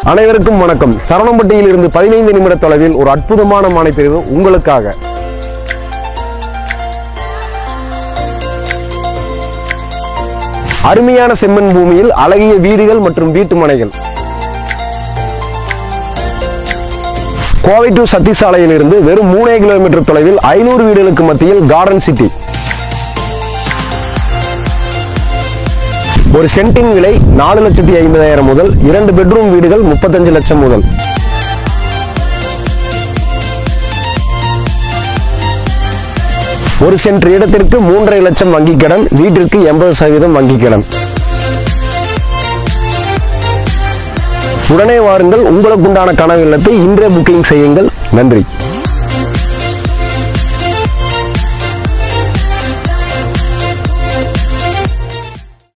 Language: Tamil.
அனைவருக்கும் வணக்கம் சரவணம்பட்டியில் இருந்து பதினைந்து நிமிட தொலைவில் ஒரு அற்புதமான மானைப்பிரிவு உங்களுக்காக அருமையான செம்மண் பூமியில் அழகிய வீடுகள் மற்றும் வீட்டு மனைகள் கோவை டு சத்தி சாலையில் இருந்து வெறும் மூணே கிலோமீட்டர் தொலைவில் ஐநூறு வீடுகளுக்கு மத்தியில் கார்டன் சிட்டி ஒரு சென்டின் விலை நாலு லட்சத்தி ஐம்பதாயிரம் முதல் இரண்டு பெட்ரூம் வீடுகள் முப்பத்தஞ்சு லட்சம் முதல் ஒரு சென்ட் இடத்திற்கு மூன்றரை லட்சம் வங்கி கடன் வீட்டிற்கு எண்பது சதவீதம் வங்கி கடன் உடனே வாருங்கள் உங்களுக்கு உண்டான கனவு இல்லத்தை இன்றே புக்கிங் செய்யுங்கள் நன்றி